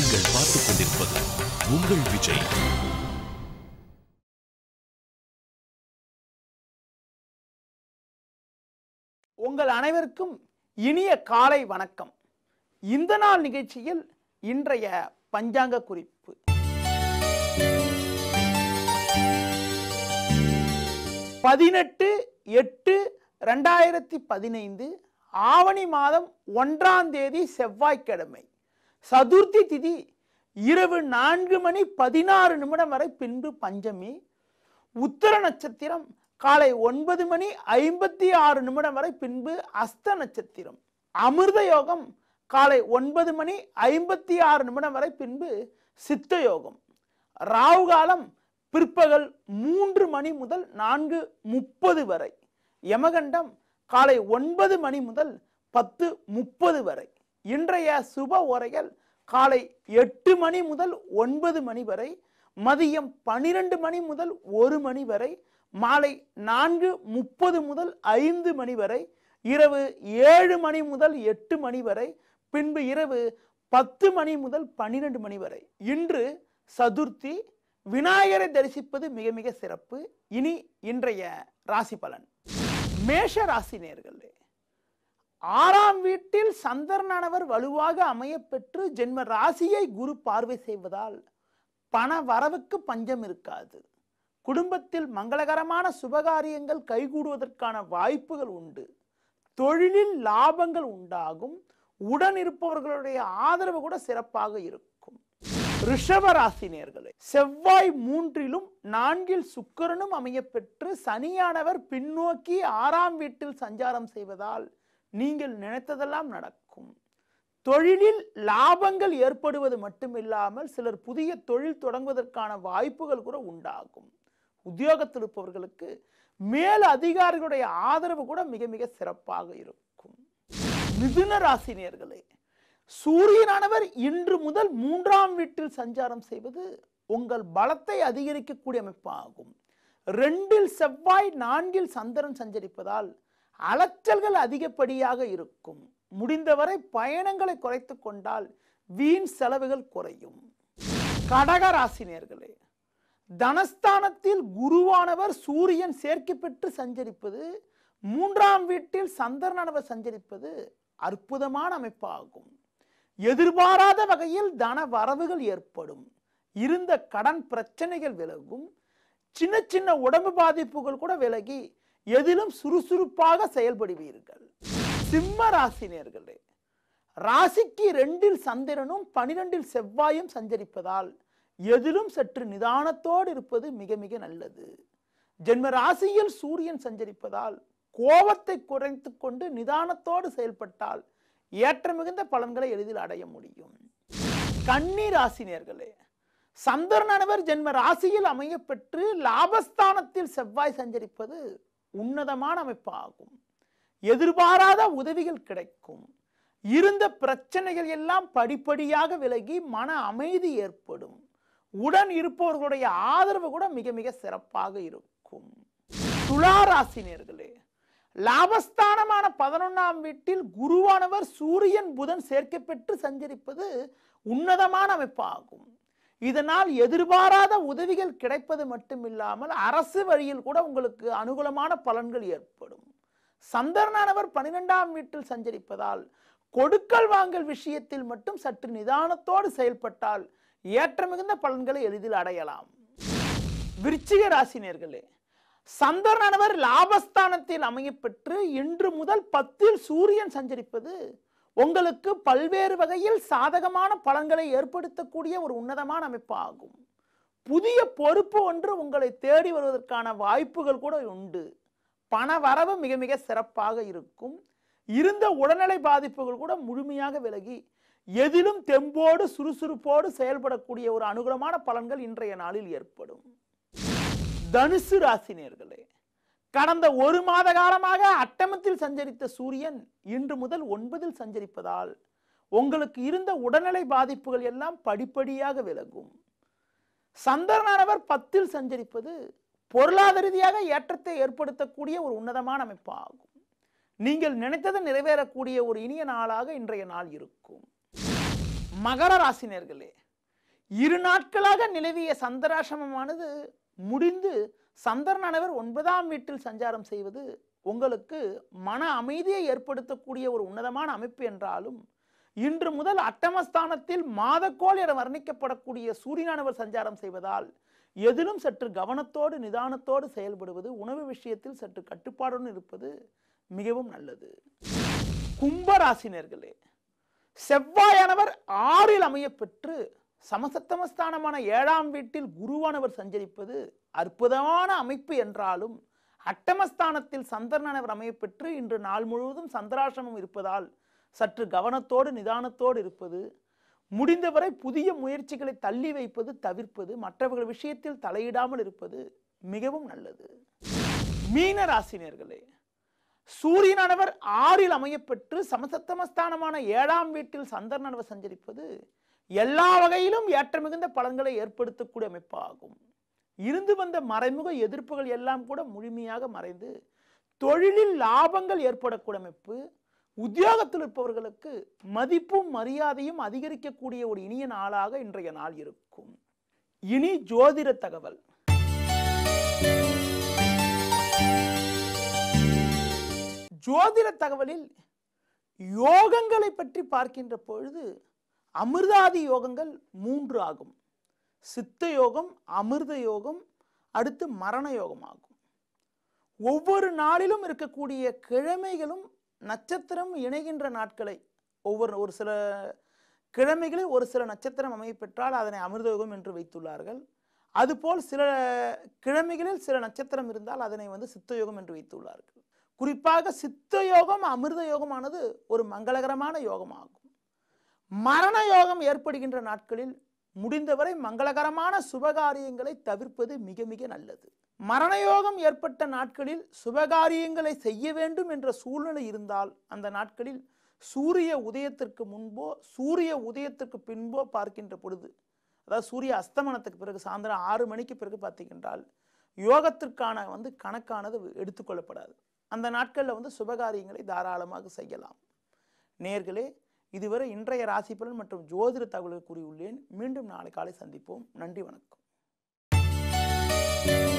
நீங்கள் பார்த்துக் கொண்டிருப்பது உங்கள் விஜய் உங்கள் அனைவருக்கும் இனிய காலை வணக்கம் இந்த நாள் நிகழ்ச்சியில் இன்றைய பஞ்சாங்க குறிப்பு பதினெட்டு எட்டு ரெண்டாயிரத்தி பதினைந்து ஆவணி மாதம் ஒன்றாம் தேதி செவ்வாய்க்கிழமை சதுர்த்தி திதி இரவு நான்கு மணி பதினாறு நிமிடம் வரை பின்பு பஞ்சமி உத்தர நட்சத்திரம் காலை ஒன்பது மணி ஐம்பத்தி ஆறு நிமிடம் வரை பின்பு அஸ்த நட்சத்திரம் அமிர்த யோகம் காலை ஒன்பது மணி ஐம்பத்தி ஆறு நிமிடம் வரை பின்பு சித்த யோகம் ராகு காலம் பிற்பகல் மூன்று மணி முதல் நான்கு முப்பது வரை யமகண்டம் காலை ஒன்பது மணி முதல் பத்து முப்பது வரை இன்றைய சுப உரைகள் காலை எட்டு மணி முதல் ஒன்பது மணி வரை மதியம் பனிரெண்டு மணி முதல் ஒரு மணி வரை மாலை நான்கு முப்பது முதல் ஐந்து மணி வரை இரவு ஏழு மணி முதல் எட்டு மணி வரை பின்பு இரவு பத்து மணி முதல் பன்னிரெண்டு மணி வரை இன்று சதுர்த்தி விநாயகரை தரிசிப்பது மிக மிக சிறப்பு இனி இன்றைய ராசி பலன் மேஷ ராசி நேர்களே ஆறாம் வீட்டில் சந்திரனானவர் வலுவாக அமையப் பெற்று ஜென்ம ராசியை குரு பார்வை செய்வதால் பண வரவுக்கு பஞ்சம் இருக்காது குடும்பத்தில் மங்களகரமான சுபகாரியங்கள் கைகூடுவதற்கான வாய்ப்புகள் உண்டு தொழிலில் லாபங்கள் உண்டாகும் உடன் இருப்பவர்களுடைய ஆதரவு கூட சிறப்பாக இருக்கும் ரிஷப ராசினியர்களே செவ்வாய் மூன்றிலும் நான்கில் சுக்கிரனும் அமையப் பெற்று சனியானவர் பின்னோக்கி ஆறாம் வீட்டில் சஞ்சாரம் செய்வதால் நீங்கள் நினைத்ததெல்லாம் நடக்கும் தொழிலில் லாபங்கள் ஏற்படுவது மட்டுமில்லாமல் சிலர் புதிய தொழில் தொடங்குவதற்கான வாய்ப்புகள் கூட உண்டாகும் உத்தியோகத்தில் இருப்பவர்களுக்கு மேல் அதிகாரிகளுடைய ஆதரவு கூட மிக மிக சிறப்பாக இருக்கும் மிதுன ராசினியர்களே சூரியனானவர் இன்று முதல் மூன்றாம் வீட்டில் சஞ்சாரம் செய்வது உங்கள் பலத்தை அதிகரிக்கக்கூடிய அமைப்பாகும் ரெண்டில் செவ்வாய் நான்கில் சந்திரன் சஞ்சரிப்பதால் அலைச்சல்கள் அதிகப்படியாக இருக்கும் முடிந்தவரை பயணங்களை குறைத்துக் கொண்டால் வீண் செலவுகள் குறையும் கடக ராசினியர்களே தனஸ்தானத்தில் குருவானவர் சூரியன் சேர்க்கை பெற்று சஞ்சரிப்பது மூன்றாம் வீட்டில் சந்திரனானவர் சஞ்சரிப்பது அற்புதமான அமைப்பாகும் எதிர்பாராத வகையில் தன வரவுகள் ஏற்படும் இருந்த கடன் பிரச்சனைகள் விலகும் சின்ன சின்ன உடம்பு பாதிப்புகள் கூட விலகி எதிலும் சுறுசுறுப்பாக செயல்படுவீர்கள் சிம்ம ராசினியர்களே ராசிக்கு ரெண்டில் சந்திரனும் பனிரெண்டில் செவ்வாயும் சஞ்சரிப்பதால் எதிலும் சற்று நிதானத்தோடு இருப்பது மிக மிக நல்லது ஜென்ம ராசியில் சூரியன் சஞ்சரிப்பதால் கோபத்தை குறைத்து கொண்டு நிதானத்தோடு செயல்பட்டால் ஏற்ற மிகுந்த பலன்களை எளிதில் அடைய முடியும் கன்னி ராசினியர்களே சந்திரனவர் ஜென்ம ராசியில் அமையப் பெற்று லாபஸ்தானத்தில் செவ்வாய் சஞ்சரிப்பது உன்னதமான அமைப்பாகும் எதிர்பாராத உதவிகள் கிடைக்கும் இருந்த பிரச்சனைகள் எல்லாம் படிப்படியாக விலகி மன அமைதி ஏற்படும் உடன் இருப்பவர்களுடைய ஆதரவு கூட மிக மிக சிறப்பாக இருக்கும் துலா ராசினியர்களே லாபஸ்தானமான பதினொன்றாம் வீட்டில் குருவானவர் சூரியன் புதன் சேர்க்கை பெற்று சஞ்சரிப்பது உன்னதமான அமைப்பாகும் இதனால் எதிர்பாராத உதவிகள் கிடைப்பது மட்டுமில்லாமல் அரசு வழியில் கூட உங்களுக்கு அனுகூலமான பலன்கள் ஏற்படும் சந்திரனானவர் பனிரெண்டாம் வீட்டில் சஞ்சரிப்பதால் கொடுக்கல் வாங்கல் விஷயத்தில் மட்டும் சற்று நிதானத்தோடு செயல்பட்டால் ஏற்ற மிகுந்த பலன்களை எளிதில் அடையலாம் விருச்சிக ராசினியர்களே சந்திரனானவர் லாபஸ்தானத்தில் அமையப்பெற்று இன்று முதல் பத்தில் சூரியன் சஞ்சரிப்பது உங்களுக்கு பல்வேறு வகையில் சாதகமான பலன்களை ஏற்படுத்தக்கூடிய ஒரு உன்னதமான அமைப்பாகும் புதிய பொறுப்பு ஒன்று உங்களை தேடி வருவதற்கான வாய்ப்புகள் கூட உண்டு பண வரவு மிக மிக சிறப்பாக இருக்கும் இருந்த உடல்நிலை பாதிப்புகள் கூட முழுமையாக விலகி எதிலும் தெம்போடு சுறுசுறுப்போடு செயல்படக்கூடிய ஒரு அனுகூலமான பலன்கள் இன்றைய நாளில் ஏற்படும் தனுசு ராசினியர்களே கடந்த ஒரு மாத காலமாக அட்டமத்தில் சஞ்சரித்த சூரியன் இன்று முதல் ஒன்பதில் சஞ்சரிப்பதால் உங்களுக்கு இருந்த உடல்நிலை பாதிப்புகள் எல்லாம் படிப்படியாக விலகும் சந்திரனானவர் பத்தில் சஞ்சரிப்பது பொருளாதார ரீதியாக ஏற்றத்தை ஏற்படுத்தக்கூடிய ஒரு உன்னதமான அமைப்பாகும் நீங்கள் நினைத்தது நிறைவேறக்கூடிய ஒரு இனிய நாளாக இன்றைய நாள் இருக்கும் மகர ராசினியர்களே இரு நாட்களாக நிலவிய சந்திராசிரமமானது முடிந்து சந்திரனானவர் ஒன்பதாம் வீட்டில் சஞ்சாரம் செய்வது உங்களுக்கு மன அமைதியை ஏற்படுத்தக்கூடிய ஒரு உன்னதமான அமைப்பு என்றாலும் இன்று முதல் அட்டமஸ்தானத்தில் மாதக்கோள் என வர்ணிக்கப்படக்கூடிய சூரியனானவர் சஞ்சாரம் செய்வதால் எதிலும் சற்று கவனத்தோடு நிதானத்தோடு செயல்படுவது உணவு விஷயத்தில் சற்று கட்டுப்பாடுடன் இருப்பது மிகவும் நல்லது கும்பராசினியர்களே செவ்வாயானவர் ஆறில் அமைய பெற்று சமசத்தமஸ்தானமான ஏழாம் வீட்டில் குருவானவர் சஞ்சரிப்பது அற்புதமான அமைப்பு என்றாலும் அட்டமஸ்தானத்தில் சந்திரனானவர் அமைய பெற்று இன்று நாள் முழுவதும் சந்திராசிரமம் இருப்பதால் சற்று கவனத்தோடு நிதானத்தோடு இருப்பது முடிந்தவரை புதிய முயற்சிகளை தள்ளி வைப்பது தவிர்ப்பது மற்றவர்கள் விஷயத்தில் தலையிடாமல் இருப்பது மிகவும் நல்லது மீன ராசினியர்களே சூரியனானவர் ஆறில் அமையப்பெற்று சமசத்தமஸ்தானமான ஏழாம் வீட்டில் சந்திரனானவர் சஞ்சரிப்பது எல்லா வகையிலும் ஏற்ற மிகுந்த பலன்களை ஏற்படுத்தக்கூடிய அமைப்பாகும் இருந்து வந்த மறைமுக எதிர்ப்புகள் எல்லாம் கூட முழுமையாக மறைந்து தொழிலில் லாபங்கள் ஏற்படக்கூடிய அமைப்பு உத்தியோகத்தில் இருப்பவர்களுக்கு மதிப்பும் மரியாதையும் அதிகரிக்கக்கூடிய ஒரு இனிய நாளாக இன்றைய நாள் இருக்கும் இனி ஜோதிட தகவல் ஜோதிட தகவலில் யோகங்களை பற்றி பார்க்கின்ற பொழுது அமிர்தாதி யோகங்கள் மூன்று ஆகும் சித்த யோகம் அமிர்த யோகம் அடுத்து மரண யோகம் ஆகும் ஒவ்வொரு நாளிலும் இருக்கக்கூடிய கிழமைகளும் நட்சத்திரம் இணைகின்ற நாட்களை ஒவ்வொரு ஒரு சில கிழமைகளில் ஒரு சில நட்சத்திரம் அமைய பெற்றால் அதனை அமிர்த யோகம் என்று வைத்துள்ளார்கள் அதுபோல் சில கிழமைகளில் சில நட்சத்திரம் இருந்தால் அதனை வந்து சித்த யோகம் என்று வைத்துள்ளார்கள் குறிப்பாக சித்த யோகம் அமிர்த யோகமானது ஒரு மங்களகரமான யோகமாகும் மரண யோகம் ஏற்படுகின்ற நாட்களில் முடிந்தவரை மங்களகரமான சுபகாரியங்களை தவிர்ப்பது மிக மிக நல்லது மரண யோகம் ஏற்பட்ட நாட்களில் சுபகாரியங்களை செய்ய வேண்டும் என்ற சூழ்நிலை இருந்தால் அந்த நாட்களில் சூரிய உதயத்திற்கு முன்போ சூரிய உதயத்திற்கு பின்போ பார்க்கின்ற பொழுது அதாவது சூரிய அஸ்தமனத்துக்கு பிறகு சாயந்தரம் ஆறு மணிக்கு பிறகு பார்த்தீங்கன்றால் யோகத்திற்கான வந்து கணக்கானது எடுத்துக்கொள்ளப்படாது அந்த நாட்களில் வந்து சுபகாரியங்களை தாராளமாக செய்யலாம் நேர்களே இதுவரை இன்றைய ராசி பலன் மற்றும் ஜோதிட தகவல்கள் கூறியுள்ளேன் மீண்டும் நாளை காலை சந்திப்போம் நன்றி வணக்கம்